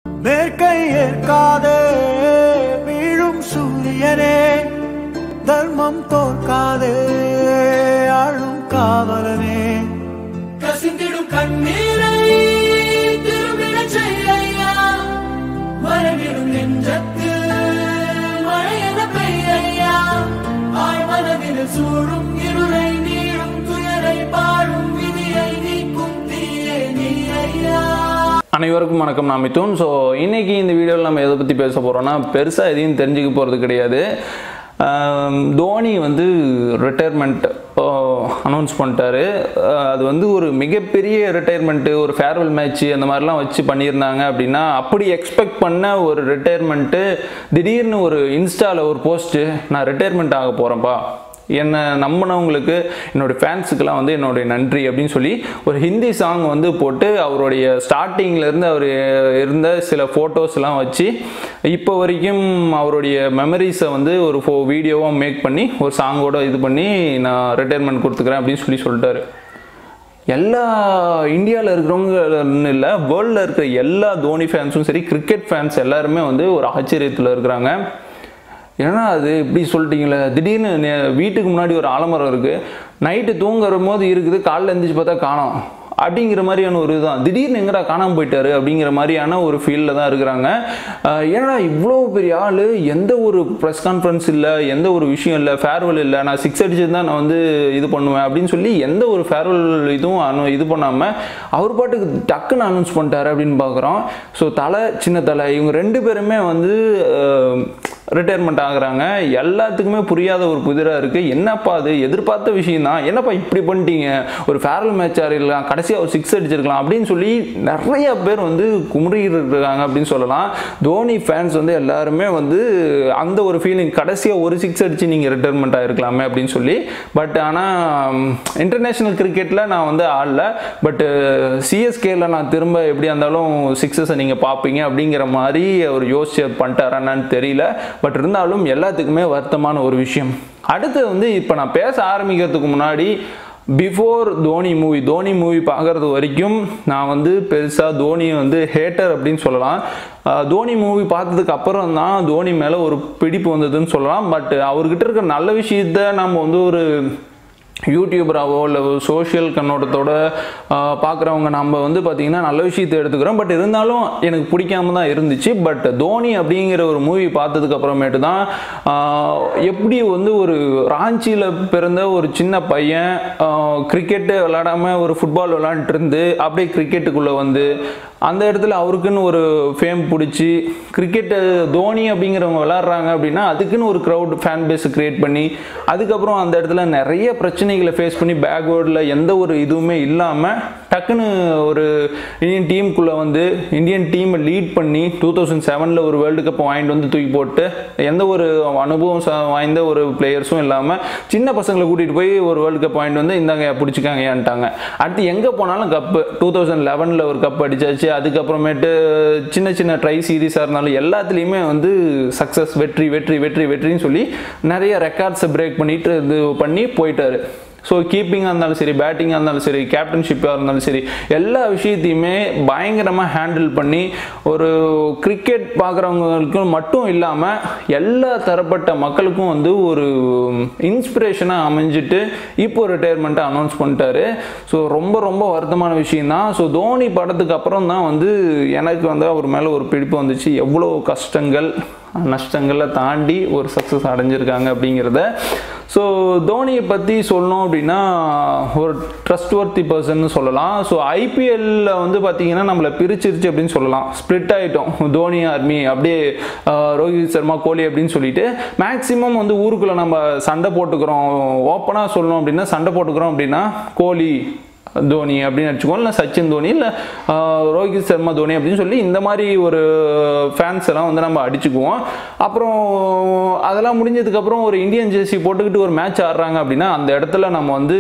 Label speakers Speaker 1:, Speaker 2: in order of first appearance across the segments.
Speaker 1: மேற்கை ஏற்காதே வீழும் சூரியனே தர்மம் தோற்காதே ஆளும் காவலனே
Speaker 2: கசிந்திடும் கண்ணீரை திரும்பிடச் செய்யா மறைவிடும் நெஞ்சத்தில் மழையென பெய்யா ஆய் மனதில் சூழும் இருளை நீளும் துயரை பாடும் விதியை நீக்கும் தீயே நீ ஐயா
Speaker 3: அனைவருக்கும் வணக்கம் நான் மிதுன் ஸோ இன்னைக்கு இந்த வீடியோவில் நம்ம எதை பற்றி பேச போகிறோம்னா பெருசாக எதையும் தெரிஞ்சுக்க போகிறது கிடையாது ஆம், தோனி வந்து ரிட்டையர்மெண்ட் அனௌன்ஸ் பண்ணிட்டாரு அஹ், அது வந்து ஒரு மிகப்பெரிய ரிட்டையர்மெண்ட்டு ஒரு ஃபேர்வெல் மேட்ச்சு அந்த மாதிரிலாம் வச்சு பண்ணியிருந்தாங்க அப்படின்னா அப்படி எக்ஸ்பெக்ட் பண்ண ஒரு ரிட்டையர்மெண்ட்டு திடீர்னு ஒரு இன்ஸ்டாவில் ஒரு போஸ்ட்டு நான் ரிட்டையர்மெண்ட் ஆக போகிறேன்ப்பா என்னை நம்பினவங்களுக்கு என்னோட ஃபேன்ஸுக்கெல்லாம் வந்து என்னுடைய நன்றி அப்படின்னு சொல்லி ஒரு ஹிந்தி சாங் வந்து போட்டு அவருடைய ஸ்டார்டிங்லேருந்து அவர் இருந்த சில ஃபோட்டோஸ்லாம் வச்சு இப்போ வரைக்கும் அவருடைய மெமரிஸை வந்து ஒரு ஃபோ வீடியோவாக மேக் பண்ணி ஒரு சாங்கோட இது பண்ணி நான் ரிட்டையர்மெண்ட் கொடுத்துக்கிறேன் அப்படின்னு சொல்லி சொல்லிட்டாரு எல்லா இந்தியாவில் இருக்கிறவங்க இல்லை வேர்ல்டில் இருக்கிற எல்லா தோனி ஃபேன்ஸும் சரி கிரிக்கெட் ஃபேன்ஸ் எல்லாருமே வந்து ஒரு ஆச்சரியத்தில் இருக்கிறாங்க ஏன்னா அது இப்படி சொல்லிட்டீங்களே திடீர்னு நே- வீட்டுக்கு முன்னாடி ஒரு ஆலமரம் இருக்குது நைட்டு தூங்குற போது இருக்குது காலைல எழுந்திரிச்சு பார்த்தா காணோம் அப்படிங்கிற மாதிரியான ஒரு இதுதான் திடீர்னு எங்கடா காணாம போயிட்டாரு அப்படிங்கிற மாதிரியான ஒரு ஃபீல்டில் தான் இருக்கிறாங்க அஹ் ஏன்னா இவ்வளோ பெரிய ஆள் எந்த ஒரு ப்ரெஸ் கான்ஃபரன்ஸ் இல்லை எந்த ஒரு விஷயம் இல்லை ஃபேர்வெல் இல்லை நான் சிக்ஸ் அடிச்சது தான் நான் வந்து இது பண்ணுவேன் அப்படின்னு சொல்லி எந்த ஒரு ஃபேர்வெல் இதுவும் அனு இது பண்ணாமல் அவர் பாட்டுக்கு டக்குன்னு அனௌன்ஸ் பண்ணிட்டாரு அப்படின்னு பார்க்குறோம் ஸோ தலை சின்ன தலை இவங்க ரெண்டு பேருமே வந்து ரிட்டையர்மெண்ட் ஆகுறாங்க எல்லாத்துக்குமே புரியாத ஒரு புதிராக இருக்குது என்னப்பா அது எதிர்பார்த்த விஷயம் தான் என்னப்பா இப்படி பண்ணிட்டீங்க ஒரு ஃபேரல் மேட்ச் ஆடிடலாம் கடைசியாக ஒரு சிக்ஸ் அடிச்சிருக்கலாம் அப்படின்னு சொல்லி நிறைய பேர் வந்து குமுறிட்டு இருக்காங்க அப்படின்னு சொல்லலாம் தோனி ஃபேன்ஸ் வந்து எல்லாருமே வந்து அந்த ஒரு ஃபீலிங் கடைசியாக ஒரு சிக்ஸ் அடித்து நீங்கள் ரிட்டையர்மெண்ட் ஆகிருக்கலாமே அப்படின்னு சொல்லி பட் ஆனால் இன்டர்நேஷ்னல் கிரிக்கெட்டில் நான் வந்து ஆடல பட் சிஎஸ்கேல நான் திரும்ப எப்படியா இருந்தாலும் சிக்ஸஸை நீங்கள் பார்ப்பீங்க அப்படிங்கிற மாதிரி அவர் யோசிச்சு பண்ணிட்டாரான்னு தெரியல பட் இருந்தாலும் எல்லாத்துக்குமே வருத்தமான ஒரு விஷயம் அடுத்து வந்து இப்போ நான் பேச ஆரம்பிக்கிறதுக்கு முன்னாடி before Dhoni movie Dhoni movie பார்க்குறது வரைக்கும் நான் வந்து பெருசாக தோனி வந்து ஹேட்டர் அப்படின்னு சொல்லலாம் அஹ் தோனி மூவி பார்த்ததுக்கு அப்புறம் தான் தோனி மேலே ஒரு பிடிப்பு வந்ததுன்னு சொல்லலாம் பட் அவர்கிட்ட இருக்கிற நல்ல விஷயத்த நம்ம வந்து ஒரு யூடியூபராகவோ இல்லை சோஷியல் கண்ணோட்டத்தோட பார்க்குறவங்க நம்ம வந்து பார்த்திங்கன்னா நல்ல விஷயத்தை எடுத்துக்கிறோம் பட் இருந்தாலும் எனக்கு பிடிக்காம தான் இருந்துச்சு பட் தோனி அப்படிங்கிற ஒரு மூவி பார்த்ததுக்கு அப்புறமேட்டு தான் ஆஹ், எப்படி வந்து ஒரு ராஞ்சியில் பிறந்த ஒரு சின்ன பையன் கிரிக்கெட்டு விளாடாமல் ஒரு ஃபுட்பால் விளாண்டுட்டு இருந்து அப்படியே கிரிக்கெட்டுக்குள்ளே வந்து அந்த இடத்துல அவருக்குன்னு ஒரு ஃபேம் பிடிச்சி கிரிக்கெட்டு தோனி அப்படிங்கிறவங்க விளாட்றாங்க அப்படின்னா அதுக்குன்னு ஒரு க்ரௌட் ஃபேன் பேஸ் கிரியேட் பண்ணி அதுக்கப்புறம் அந்த இடத்துல நிறைய பிரச்சனைகளை ஃபேஸ் பண்ணி பேக்வேர்டில் எந்த ஒரு இதுவுமே இல்லாமல் டக்குன்னு ஒரு இந்தியன் டீமுக்குள்ளே வந்து இந்தியன் டீமை லீட் பண்ணி டூ தௌசண்ட் செவனில் ஒரு வேர்ல்டு கப் வாங்கிட்டு வந்து தூக்கி போட்டு எந்த ஒரு அனுபவம் ச- வாய்ந்த ஒரு பிளேயர்ஸும் இல்லாமல் சின்ன பசங்களை கூட்டிகிட்டு போய் ஒரு வேர்ல்டு கப் வாங்கிட்டு வந்து இந்தாங்க பிடிச்சிக்காங்க ஏன்ட்டாங்க அடுத்து எங்கே போனாலும் கப்பு டூ தௌசண்ட் லெவனில் ஒரு கப் அடிச்சாச்சு அதுக்கப்புறமேட்டு சின்ன சின்ன ட்ரை சீரீஸாக இருந்தாலும் எல்லாத்துலேயுமே வந்து சக்ஸஸ் வெற்றி வெற்றி வெற்றி வெற்றின்னு சொல்லி நிறைய ரெக்கார்ட்ஸை பிரேக் பண்ணிட்டு இது பண்ணி போயிட்டாரு ஸோ கீப்பிங்காக இருந்தாலும் சரி பேட்டிங்காக இருந்தாலும் சரி கேப்டன்ஷிப்பாக இருந்தாலும் சரி எல்லா விஷயத்தையுமே பயங்கரமாக ஹேண்டில் பண்ணி ஒரு கிரிக்கெட் பார்க்குறவங்களுக்கு மட்டும் இல்லாமல் எல்லா தரப்பட்ட மக்களுக்கும் வந்து ஒரு இன்ஸ்பிரேஷனாக அமைஞ்சிட்டு இப்போ ரிட்டையர்மெண்ட்டை அனௌன்ஸ் பண்ணிட்டாரு ஸோ ரொம்ப ரொம்ப வருத்தமான விஷயம் தான் ஸோ தோனி படத்துக்கு அப்புறம் தான் வந்து எனக்கு வந்து அவர் மேலே ஒரு பிடிப்பு வந்துச்சு எவ்வளோ கஷ்டங்கள் நஷ்டங்களை தாண்டி ஒரு சக்ஸஸ் அடைஞ்சிருக்காங்க அப்படிங்கிறத ஸோ தோனியை பற்றி சொல்லணும் அப்படின்னா ஒரு ட்ரஸ்ட் வர்த்தி பர்சன் சொல்லலாம் ஸோ ஐபிஎல்ல வந்து பார்த்தீங்கன்னா நம்மளை பிரிச்சிருச்சு அப்படின்னு சொல்லலாம் ஸ்ப்ளிட் ஆகிட்டோம் தோனி ஆர்மி அப்படியே ஆஹ், ரோஹித் சர்மா கோலி அப்படின்னு சொல்லிட்டு மேக்ஸிமம் வந்து ஊருக்குள்ளே நம்ம சண்டை போட்டுக்கிறோம் ஓப்பனாக சொல்லணும் அப்படின்னா சண்டை போட்டுக்கிறோம் அப்படின்னா கோலி தோனி அப்படின்னு வச்சுக்கோங்க இல்லை சச்சின் தோனி இல்லை ரோஹித் சர்மா தோனி அப்படின்னு சொல்லி இந்த மாதிரி ஒரு ஃபேன்ஸ் எல்லாம் வந்து நம்ம அடிச்சுக்குவோம் அப்புறம் அதெல்லாம் முடிஞ்சதுக்கப்புறம் ஒரு இந்தியன் ஜெர்சி போட்டுக்கிட்டு ஒரு மேட்ச் ஆடுறாங்க அப்படின்னா அந்த இடத்துல நம்ம வந்து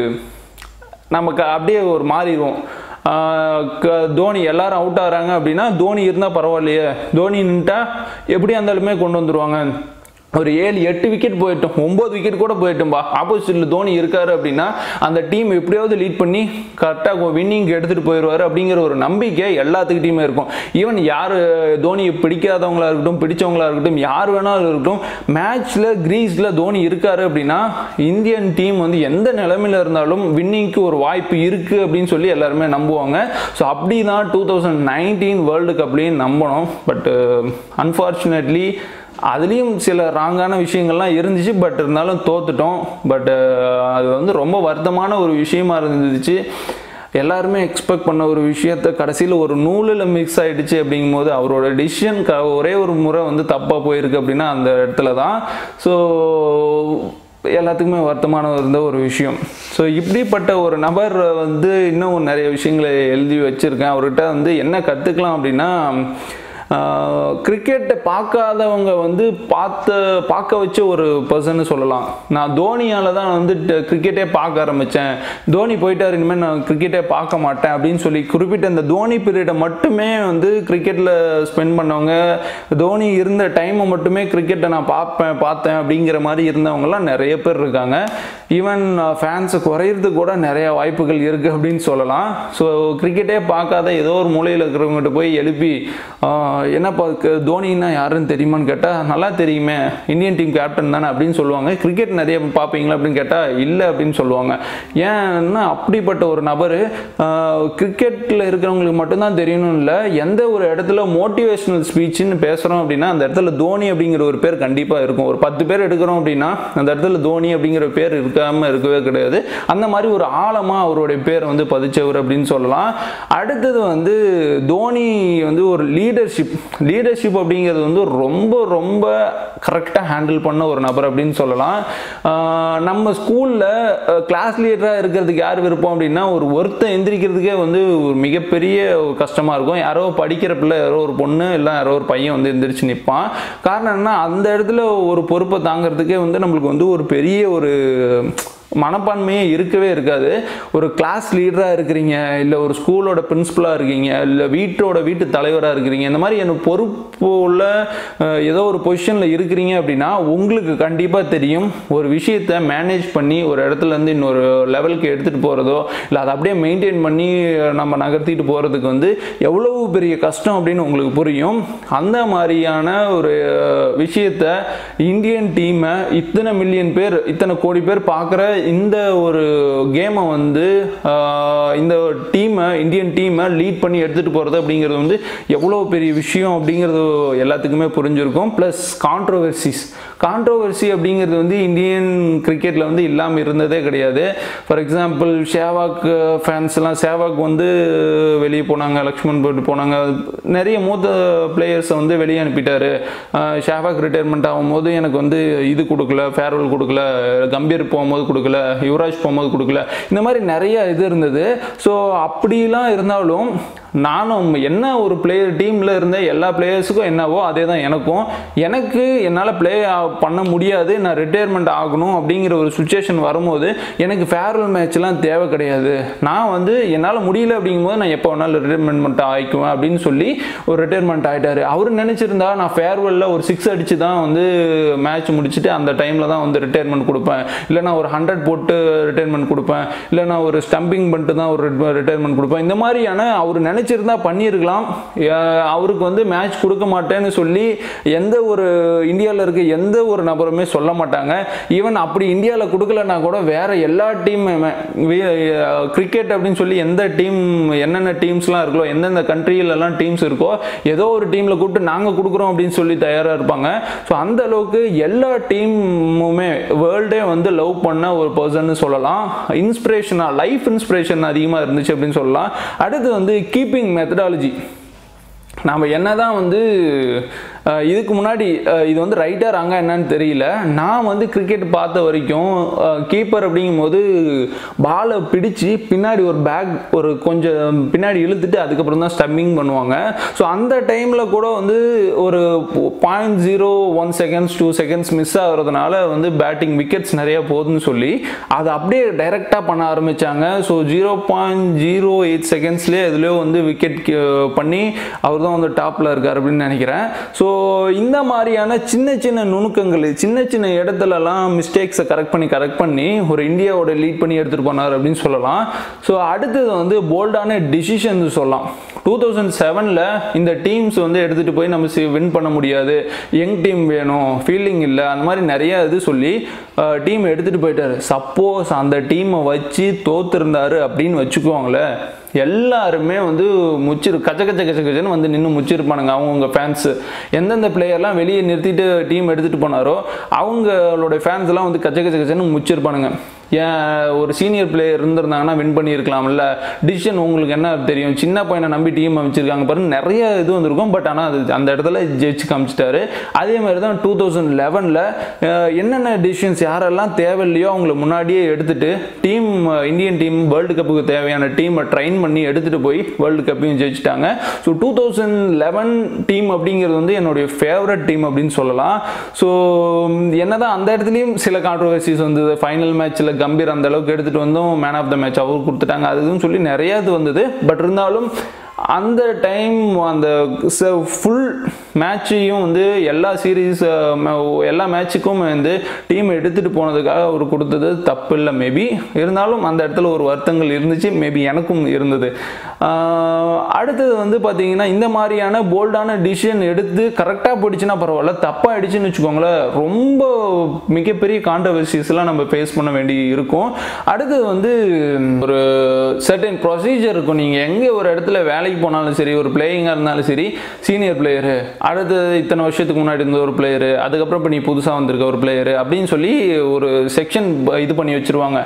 Speaker 3: நமக்கு அப்படியே ஒரு மாறிடுவோம் ஆஹ் க- தோனி எல்லாரும் அவுட் ஆகிறாங்க அப்படின்னா தோனி இருந்தால் பரவாயில்லையே தோனி நின்ட்டா எப்படியா இருந்தாலுமே கொண்டு வந்துருவாங்க ஒரு ஏழு எட்டு விக்கெட் போயிட்டோம் ஒம்பது விக்கெட் கூட போயிட்டோம்பா ஆப்போசிட்டில் தோனி இருக்காரு அப்படின்னா அந்த டீம் எப்படியாவது லீட் பண்ணி கரெக்டாக வின்னிங் எடுத்துகிட்டு போயிடுவார் அப்படிங்கிற ஒரு நம்பிக்கை எல்லாத்துக்கிட்டையுமே இருக்கும் ஈவன் யார் தோனி பிடிக்காதவங்களா இருக்கட்டும் பிடிச்சவங்களா இருக்கட்டும் யார் வேணாலும் இருக்கட்டும் மேட்ச்சில் கிரீஸில் தோனி இருக்காரு அப்படின்னா இந்தியன் டீம் வந்து எந்த நிலைமையில இருந்தாலும் வின்னிங்க்கு ஒரு வாய்ப்பு இருக்குது அப்படின்னு சொல்லி எல்லாருமே நம்புவாங்க ஸோ அப்படி தான் டூ தௌசண்ட் நைன்டீன் வேர்ல்டு கப்லேயும் நம்பணும் பட் அன்ஃபார்ச்சுனேட்லி அதுலேயும் சில ராங்கான விஷயங்கள்லாம் இருந்துச்சு பட் இருந்தாலும் தோத்துட்டோம் பட் அது வந்து ரொம்ப வருத்தமான ஒரு விஷயமா இருந்துச்சு எல்லாருமே எக்ஸ்பெக்ட் பண்ண ஒரு விஷயத்த கடைசியில் ஒரு நூலில் மிக்ஸ் ஆயிடுச்சு அப்படிங்கும்போது அவரோட டிசிஷன் க ஒரே ஒரு முறை வந்து தப்பாக போயிருக்கு அப்படின்னா அந்த இடத்துல தான் ஸோ எல்லாத்துக்குமே வருத்தமான இருந்த ஒரு விஷயம் ஸோ இப்படிப்பட்ட ஒரு நபர் வந்து இன்னும் நிறைய விஷயங்களை எழுதி வச்சுருக்கேன் அவர்கிட்ட வந்து என்ன கற்றுக்கலாம் அப்படின்னா கிரிக்கெட்டை பார்க்காதவங்க வந்து பார்த்த பார்க்க வச்ச ஒரு பர்சன் சொல்லலாம் நான் தோனியால் தான் வந்து கிரிக்கெட்டே பார்க்க ஆரம்பித்தேன் தோனி போயிட்டார் இனிமேல் நான் கிரிக்கெட்டே பார்க்க மாட்டேன் அப்படின்னு சொல்லி குறிப்பிட்ட இந்த தோனி பீரியடை மட்டுமே வந்து கிரிக்கெட்டில் ஸ்பெண்ட் பண்ணவங்க தோனி இருந்த டைமை மட்டுமே கிரிக்கெட்டை நான் பார்ப்பேன் பார்த்தேன் அப்படிங்கிற மாதிரி இருந்தவங்கலாம் நிறைய பேர் இருக்காங்க ஈவன் ஃபேன்ஸை குறையிறதுக்கு கூட நிறைய வாய்ப்புகள் இருக்குது அப்படின்னு சொல்லலாம் ஸோ கிரிக்கெட்டே பார்க்காத ஏதோ ஒரு மூலையில் இருக்கிறவங்ககிட்ட போய் எழுப்பி ஆஹ், என்னப்பா க- தோனின்னா யாருன்னு தெரியுமான்னு கேட்டால் நல்லா தெரியுமே இந்தியன் டீம் கேப்டன் தானே அப்படின்னு சொல்லுவாங்க கிரிக்கெட் நிறைய பார்ப்பீங்களா அப்படின்னு கேட்டால் இல்லை அப்படின்னு சொல்லுவாங்க ஏன்னா அப்படிப்பட்ட ஒரு நபர் கிரிக்கெட்டில் இருக்கிறவங்களுக்கு மட்டும்தான் தெரியணும் இல்லை எந்த ஒரு இடத்துல மோட்டிவேஷனல் ஸ்பீச்சுன்னு பேசுகிறோம் அப்படின்னா அந்த இடத்துல தோனி அப்படிங்கிற ஒரு பேர் கண்டிப்பாக இருக்கும் ஒரு பத்து பேர் எடுக்கிறோம் அப்படின்னா அந்த இடத்துல தோனி அப்படிங்கிற பேர் இருக்காமல் இருக்கவே கிடையாது அந்த மாதிரி ஒரு ஆழமாக அவருடைய பேர் வந்து பதிச்சவர் அப்படின்னு சொல்லலாம் அடுத்தது வந்து தோனி வந்து ஒரு லீடர்ஷிப் லீடர்ஷிப் அப்படிங்கிறது வந்து ரொம்ப ரொம்ப கரெக்டாக ஹேண்டில் பண்ண ஒரு நபர் அப்படின்னு சொல்லலாம் ஆஹ் நம்ம ஸ்கூலில் கிளாஸ் லீடராக இருக்கிறதுக்கு யார் விருப்பம் அப்படின்னா ஒரு ஒருத்தன் எந்திரிக்கிறதுக்கே வந்து ஒரு மிகப்பெரிய ஒரு கஷ்டமாக இருக்கும் யாரோ படிக்கிற பிள்ளை யாரோ ஒரு பொண்ணு இல்லை யாரோ ஒரு பையன் வந்து எந்திரிச்சு நிற்பான் காரணம் என்ன அந்த இடத்துல ஒரு பொறுப்பை தாங்கிறதுக்கே வந்து நம்மளுக்கு வந்து ஒரு பெரிய ஒரு மனப்பான்மையே இருக்கவே இருக்காது ஒரு கிளாஸ் லீடராக இருக்கிறீங்க இல்லை ஒரு ஸ்கூலோட பிரின்சிபலாக இருக்கீங்க இல்லை வீட்டோட வீட்டு தலைவராக இருக்கிறீங்க இந்த மாதிரி எனக்கு பொறுப்பு உள்ள அஹ், ஏதோ ஒரு பொசிஷனில் இருக்கிறீங்க அப்படின்னா உங்களுக்கு கண்டிப்பாக தெரியும் ஒரு விஷயத்தை மேனேஜ் பண்ணி ஒரு இடத்துல இருந்து இன்னொரு லெவலுக்கு எடுத்துகிட்டு போகிறதோ இல்லை அதை அப்படியே மெயின்டைன் பண்ணி நம்ம நகர்த்திட்டு போகிறதுக்கு வந்து எவ்வளவு பெரிய கஷ்டம் அப்படின்னு உங்களுக்கு புரியும் அந்த மாதிரியான ஒரு விஷயத்த இந்தியன் டீமை இத்தனை மில்லியன் பேர் இத்தனை கோடி பேர் பார்க்குற இந்த ஒரு கேமை வந்து ஆஹ், இந்த டீமை இந்தியன் டீமை லீட் பண்ணி எடுத்துகிட்டு போகிறது அப்படிங்கிறது வந்து எவ்வளோ பெரிய விஷயம் அப்படிங்கிறது எல்லாத்துக்குமே புரிஞ்சிருக்கும் ப்ளஸ் கான்ட்ரோவர்சிஸ் கான்ட்ரோவர்சி அப்படிங்கிறது வந்து இந்தியன் கிரிக்கெட்டில் வந்து இல்லாமல் இருந்ததே கிடையாது ஃபார் எக்ஸாம்பிள் ஷேவாக் ஃபேன்ஸ்லாம் சேவாக் வந்து வெளியே போனாங்க லக்ஷ்மண் போட்டு போனாங்க நிறைய மூத்த பிளேயர்ஸை வந்து வெளியே அனுப்பிட்டாரு ஆஹ் ஷேவாக் ரிட்டையர்மெண்ட் ஆகும்போது எனக்கு வந்து இது கொடுக்கல ஃபேர்வெல் கொடுக்கல கம்பீர் போகும்போது கொடுக்கல யுவராஜ் போகும்போது கொடுக்கல இந்த மாதிரி நிறைய இது இருந்தது ஸோ அப்படிலாம் இருந்தாலும் நானும் என்ன ஒரு பிளேயர் டீமில் இருந்த எல்லா பிளேயர்ஸுக்கும் என்னவோ அதே தான் எனக்கும் எனக்கு என்னால் ப்ளே பண்ண முடியாது நான் ரிட்டையர்மெண்ட் ஆகணும் அப்படிங்கிற ஒரு சுச்சுவேஷன் வரும்போது எனக்கு ஃபேர்வெல் மேட்ச்லாம் தேவை கிடையாது நான் வந்து என்னால் முடியல அப்படிங்கும்போது நான் எப்போ வேணாலும் ரிட்டைர்மெண்ட் ஆகிக்குவேன் அப்படின்னு சொல்லி ஒரு ரிட்டையர்மெண்ட் ஆகிட்டாரு அவர் நினச்சிருந்தா நான் ஃபேர்வெல்லில் ஒரு சிக்ஸ் அடித்து தான் வந்து மேட்ச் முடிச்சுட்டு அந்த டைமில் தான் வந்து ரிட்டையர்மெண்ட் கொடுப்பேன் இல்லை நான் ஒரு ஹண்ட்ரட் போட்டு ரிட்டையர்மெண்ட் கொடுப்பேன் இல்லை நான் ஒரு ஸ்டம்பிங் பண்ணிட்டு தான் ஒரு ரிட்டையர்மெண்ட் கொடுப்பேன் இந்த மாதிரியான அவர் நினச்சிருந்தா பண்ணியிருக்கலாம் அஹ் அவருக்கு வந்து மேட்ச் கொடுக்க மாட்டேன்னு சொல்லி எந்த ஒரு இந்தியாவில் இருக்க எந்த ஒரு நபருமே சொல்ல மாட்டாங்க ஈவன் அப்படி இந்தியாவில் கொடுக்கலன்னா கூட வேற எல்லா டீம் கிரிக்கெட் அப்படின்னு சொல்லி எந்த டீம் என்னென்ன டீம்ஸ்லாம் இருக்கோ எந்தெந்த கண்ட்ரியிலலாம் டீம்ஸ் இருக்கோ ஏதோ ஒரு டீமில் கூப்பிட்டு நாங்கள் கொடுக்குறோம் அப்படின்னு சொல்லி தயாராக இருப்பாங்க ஸோ அந்த அளவுக்கு எல்லா டீமுமே வேர்ல்டே வந்து லவ் பண்ண ஒரு பர்சன் சொல்லலாம் இன்ஸ்பிரேஷனாக லைஃப் இன்ஸ்பிரேஷன் அதிகமாக இருந்துச்சு அப்படின்னு சொல்லலாம் அடுத்து வந்து கீப்பிங் மெத்தடாலஜி நாம் என்னதான் வந்து அஹ், இதுக்கு முன்னாடி அஹ், இது வந்து ரைட்டா ராங்கா என்னன்னு தெரியல நான் வந்து கிரிக்கெட் பார்த்த வரைக்கும் கீப்பர் அப்படிங்கும்போது பாலை பிடிச்சு பின்னாடி ஒரு பேக் ஒரு கொஞ்சம் பின்னாடி இழுத்துட்டு அதுக்கப்புறம் தான் ஸ்டம்பிங் பண்ணுவாங்க ஸோ அந்த டைமில் கூட வந்து ஒரு point zero one seconds two seconds miss ஆகுறதுனால வந்து பேட்டிங் விக்கெட்ஸ் நிறைய போகுதுன்னு சொல்லி அதை அப்படியே டைரெக்டாக பண்ண ஆரம்பித்தாங்க so zero point zero eight செகண்ட்ஸ்லேயே எதுலேயோ வந்து விக்கெட் பண்ணி அவர் தான் வந்து டாப்பில் இருக்கார் அப்படின்னு நினைக்கிறேன் ஸோ இந்த மாதிரியான சின்ன சின்ன நுணுக்கங்கள் சின்ன சின்ன இடத்துலலாம் மிஸ்டேக்ஸை கரெக்ட் பண்ணி கரெக்ட் பண்ணி ஒரு இந்தியாவோட லீட் பண்ணி எடுத்துகிட்டு போனார் அப்படின்னு சொல்லலாம் ஸோ அடுத்தது வந்து போல்டான டிசிஷன் சொல்லலாம் டூ தௌசண்ட் செவனில் இந்த டீம்ஸ் வந்து எடுத்துகிட்டு போய் நம்ம வின் பண்ண முடியாது யங் டீம் வேணும் ஃபீல்டிங் இல்லை அந்த மாதிரி நிறைய இது சொல்லி டீம் எடுத்துகிட்டு போயிட்டாரு சப்போஸ் அந்த டீமை வச்சு தோத்துருந்தாரு அப்படின்னு வச்சுக்குவாங்களே எல்லாருமே வந்து முச்சிரு கச்ச கச்ச கச்ச கச்சன்னு வந்து நின்று முச்சிருப்பானுங்க அவங்கவுங்க ஃபேன்ஸு எந்தெந்த பிளேயர்லாம் வெளியே நிறுத்திட்டு டீம் எடுத்துகிட்டு போனாரோ அவங்களோட ஃபேன்ஸ்லாம் வந்து கச்ச கச்ச கச்சன்னு முச்சிருப்பானுங்க ஏன் ஒரு சீனியர் பிளேயர் இருந்திருந்தாங்கன்னா வின் பண்ணியிருக்கலாம்ல டிசிஷன் உங்களுக்கு என்ன தெரியும் சின்ன பையனை நம்பி டீம் அமைச்சிருக்காங்க பாருங்க நிறைய இது வந்திருக்கும் பட் ஆனால் அது அந்த இடத்துல ஜெயிச்சு காமிச்சிட்டாரு அதே மாதிரி தான் டூ தௌசண்ட் லெவனில் என்னென்ன டிசிஷன்ஸ் யாரெல்லாம் தேவையில்லையோ அவங்கள முன்னாடியே எடுத்துட்டு டீம் இந்தியன் டீம் வேர்ல்டு கப்புக்கு தேவையான டீமை ட்ரைன் பண்ணி எடுத்துகிட்டு போய் வேர்ல்டு கப்பையும் ஜெயிச்சிட்டாங்க so two thousand eleven team அப்படிங்கிறது வந்து என்னுடைய ஃபேவரட் டீம் அப்படின்னு சொல்லலாம் ஸோ என்னதான் அந்த இடத்துலையும் சில கான்ட்ரவர்சிஸ் வந்தது ஃபைனல் மேட்ச்சில் கம்பீர் அந்த அளவுக்கு எடுத்துகிட்டு வந்தும் மேன் ஆஃப் த மேட்ச் அவர் கொடுத்துட்டாங்க அது இதுன்னு சொல்லி நிறைய இது வந்தது பட் இருந்தாலும் அந்த டைம் அந்த ஃபுல் மேட்சையும் வந்து எல்லா சீரீஸ் எல்லா மேட்சுக்கும் வந்து டீம் எடுத்துகிட்டு போனதுக்காக அவர் கொடுத்தது தப்பு இல்லை மேபி இருந்தாலும் அந்த இடத்துல ஒரு வருத்தங்கள் இருந்துச்சு மேபி எனக்கும் இருந்தது ஆஹ் அடுத்தது வந்து பார்த்தீங்கன்னா இந்த மாதிரியான போல்டான டிசிஷன் எடுத்து கரெக்டாக போயிடுச்சுன்னா பரவாயில்ல தப்பாக ஆயிடுச்சுன்னு வச்சுக்கோங்களேன் ரொம்ப மிகப்பெரிய கான்ட்ரவர்சிஸ்லாம் நம்ம ஃபேஸ் பண்ண வேண்டி இருக்கும் அடுத்தது வந்து ஒரு சர்டன் ப்ரொசீஜர் இருக்கும் நீங்கள் எங்கே ஒரு இடத்துல வேலைக்கு போனாலும் சரி ஒரு பிளேயிங்காக இருந்தாலும் சரி சீனியர் பிளேயரு அடுத்தது இத்தனை வருஷத்துக்கு முன்னாடி இருந்த ஒரு பிளேயரு அதுக்கப்புறம் இப்போ நீ புதுசாக வந்திருக்க ஒரு பிளேயரு அப்படின்னு சொல்லி ஒரு செக்ஷன் இது பண்ணி வச்சுருவாங்க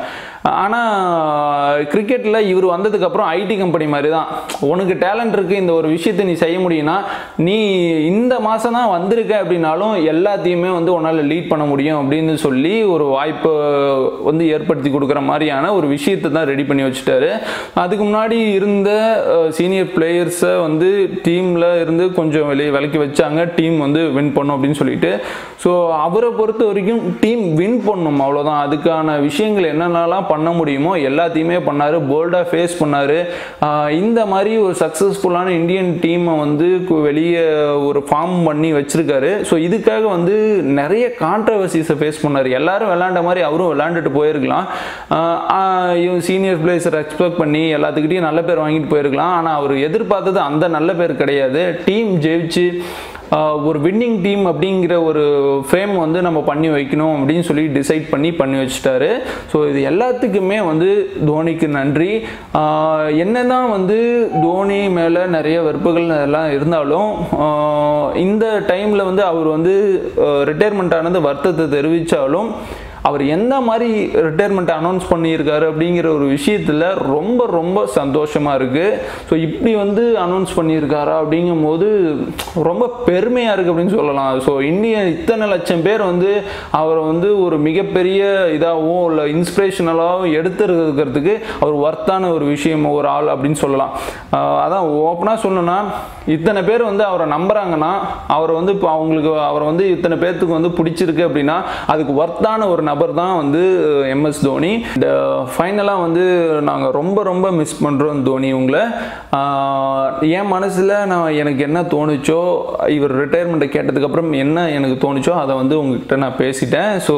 Speaker 3: ஆனால் கிரிக்கெட்டில் இவர் வந்ததுக்கப்புறம் ஐடி கம்பெனி மாதிரி தான் உனக்கு டேலண்ட் இருக்குது இந்த ஒரு விஷயத்தை நீ செய்ய முடியும்னா நீ இந்த மாதம் தான் வந்திருக்க அப்படின்னாலும் எல்லாத்தையுமே வந்து உன்னால் லீட் பண்ண முடியும் அப்படின்னு சொல்லி ஒரு வாய்ப்பை வந்து ஏற்படுத்தி கொடுக்குற மாதிரியான ஒரு விஷயத்தை தான் ரெடி பண்ணி வச்சுட்டாரு அதுக்கு முன்னாடி இருந்த சீனியர் பிளேயர்ஸை வந்து டீமில் இருந்து கொஞ்சம் வெளியே விலக்கி வச்சாங்க டீம் வந்து வின் பண்ணும் அப்படின்னு சொல்லிட்டு ஸோ அவரை பொறுத்த வரைக்கும் டீம் வின் பண்ணும் அவ்வளோதான் அதுக்கான விஷயங்கள் என்னென்னலாம் பண்ண முடியுமோ எல்லாத்தையுமே பண்ணார் போல்டாக ஃபேஸ் பண்ணார் இந்த மாதிரி ஒரு சக்ஸஸ்ஃபுல்லான இந்தியன் டீமை வந்து கு- வெளியே ஒரு ஃபார்ம் பண்ணி வச்சிருக்காரு ஸோ இதுக்காக வந்து நிறைய கான்ட்ரவர்சிஸை ஃபேஸ் பண்ணார் எல்லாரும் விளாண்ட மாதிரி அவரும் விளாண்டுட்டு போயிருக்கலாம் ஆஹ் ஆஹ் இவன் சீனியர் பிளேயர்ஸை ரெஸ்பெக்ட் பண்ணி எல்லாத்துக்கிட்டையும் நல்ல பேர் வாங்கிட்டு போயிருக்கலாம் ஆனால் அவர் எதிர்பார்த்தது அந்த நல்ல பேர் கிடையாது டீம் ஜெயிச்சு ஆஹ் ஒரு வின்னிங் டீம் அப்படிங்கிற ஒரு ஃபேம் வந்து நம்ம பண்ணி வைக்கணும் அப்படின்னு சொல்லி டிசைட் பண்ணி பண்ணி வச்சுட்டாரு ஸோ இது எல்லாத்துக்குமே வந்து தோனிக்கு நன்றி ஆஹ் என்னதான் வந்து தோனி மேலே நிறைய வெறுப்புகள் எல்லாம் இருந்தாலும் ஆஹ் இந்த டைமில் வந்து அவர் வந்து ரிட்டையர்மெண்ட் ஆனது வருத்தத்தை தெரிவித்தாலும் அவர் எந்த மாதிரி ரிட்டையர்மெண்ட் அனௌன்ஸ் பண்ணியிருக்காரு அப்படிங்கிற ஒரு விஷயத்தில் ரொம்ப ரொம்ப சந்தோஷமாக இருக்குது ஸோ இப்படி வந்து அனௌன்ஸ் பண்ணியிருக்காரா அப்படிங்கும்போது ரொம்ப பெருமையாக இருக்குது அப்படின்னு சொல்லலாம் ஸோ இந்திய இத்தனை லட்சம் பேர் வந்து அவரை வந்து ஒரு மிகப்பெரிய இதாகவும் இல்லை இன்ஸ்பிரேஷனலாகவும் எடுத்துருக்கிறதுக்கு அவர் ஒர்த்தான ஒரு விஷயம் ஒரு ஆள் அப்படின்னு சொல்லலாம் ஆஹ் அதான் ஓப்பனாக சொல்லணும்னா இத்தனை பேர் வந்து அவரை நம்புறாங்கன்னா அவரை வந்து இப்போ அவங்களுக்கு அவரை வந்து இத்தனை பேர்த்துக்கு வந்து பிடிச்சிருக்கு அப்படின்னா அதுக்கு ஒர்த்தான ஒரு நபர் தான் வந்து எம்எஸ் தோனி இந்த ஃபைனலாக வந்து நாங்கள் ரொம்ப ரொம்ப மிஸ் பண்ணுறோம் தோனி உங்களை ஆஹ் என் மனசில் நான் எனக்கு என்ன தோணுச்சோ இவர் ரிட்டையர்மெண்ட்டை கேட்டதுக்கப்புறம் என்ன எனக்கு தோணுச்சோ அதை வந்து உங்ககிட்ட நான் பேசிட்டேன் ஸோ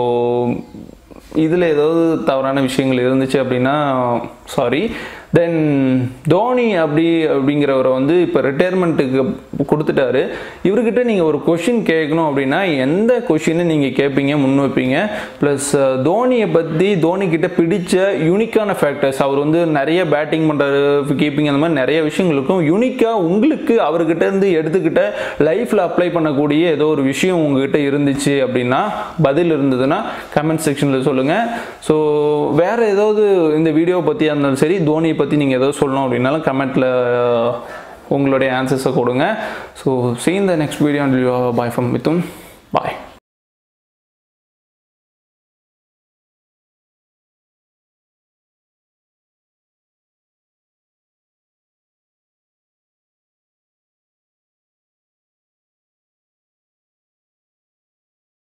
Speaker 3: இதில் ஏதாவது தவறான விஷயங்கள் இருந்துச்சு அப்படின்னா சாரி தென் தோனி அப்படி அப்படிங்கிறவரை வந்து இப்போ ரிட்டையர்மெண்ட்டுக்கு கொடுத்துட்டாரு இவர்கிட்ட நீங்கள் ஒரு கொஷின் கேட்கணும் அப்படின்னா எந்த கொஷினை நீங்கள் கேட்பீங்க முன் வைப்பீங்க ப்ளஸ் தோனியை பற்றி தோனி கிட்ட பிடிச்ச யூனிக்கான ஃபேக்டர்ஸ் அவர் வந்து நிறைய பேட்டிங் பண்ணுறாரு கீப்பிங் அந்த மாதிரி நிறைய விஷயங்கள் இருக்கும் யூனிக்காக உங்களுக்கு அவர்கிட்ட இருந்து எடுத்துக்கிட்ட லைஃப்பில் அப்ளை பண்ணக்கூடிய ஏதோ ஒரு விஷயம் உங்ககிட்ட இருந்துச்சு அப்படின்னா பதில் இருந்ததுன்னா கமெண்ட் செக்ஷனில் சொல்லுங்கள் ஸோ வேறு ஏதாவது இந்த வீடியோவை பற்றியாக இருந்தாலும் சரி தோனியை பற்றி நீங்கள் ஏதாவது சொல்லணும் அப்படின்னாலும் கமெண்ட்டில் உங்களுடைய ஆன்சர்ஸை கொடுங்க so see in the next video bye from மித்தும்